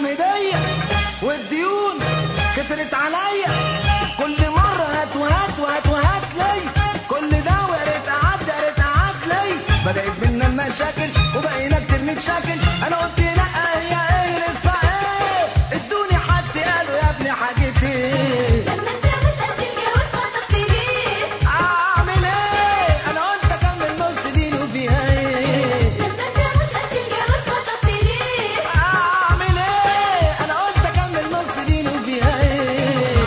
الهم دي والديون كترت عليا كل مرة هات وهات وهات وهات لي كل ده وقريت قعدت قريت قعدت لي بدأت بينا المشاكل وبقينا كتير نتشاكل انا قلت لا هي ايه لسه ايه ادوني حد قالوا يا ابني حاجتي لما انت مش قد الجواز خطبت ليه اعمل ايه انا قلت اكمل نص دين وفيها ايه لما انت مش قد الجواز خطبت ليه اعمل ايه انا قلت اكمل نص دين وفيها ايه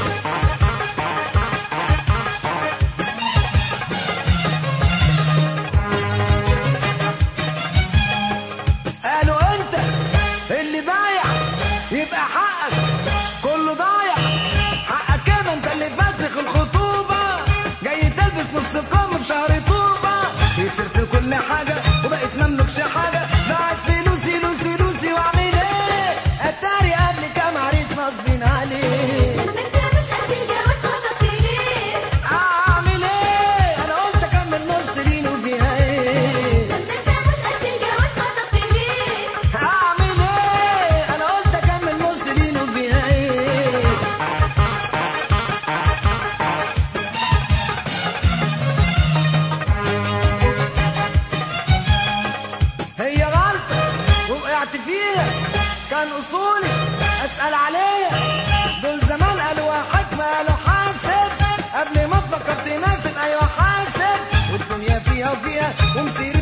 قالوا انت اللي بايع يبقى حقك كله ضايع حقك كده انت اللي فاسخ الخطوبة جاي تلبس نص كم في شهر طوبة خسرت كل حاجة وبقيت مملكش حاجة ضاعت فلوسي لوسي لوسي واعمل ايه اتاري قبل كام عريس نصبين عليه لما انت مش قد الجواز خطبت ليه اعمل ايه انا قلت اكمل نص دين وفيها ايه لما انت مش قد الجواز خطبت ليه اعمل ايه انا قلت اكمل نص دين وفيها ايه هي غلطة وقعت فيها كان اصولي اسأل عليها دول زمان قالوا حكمة قالوا حاسب قبل ما تفكر تناسب ايوه حاسب والدنيا فيها وفيها ومسير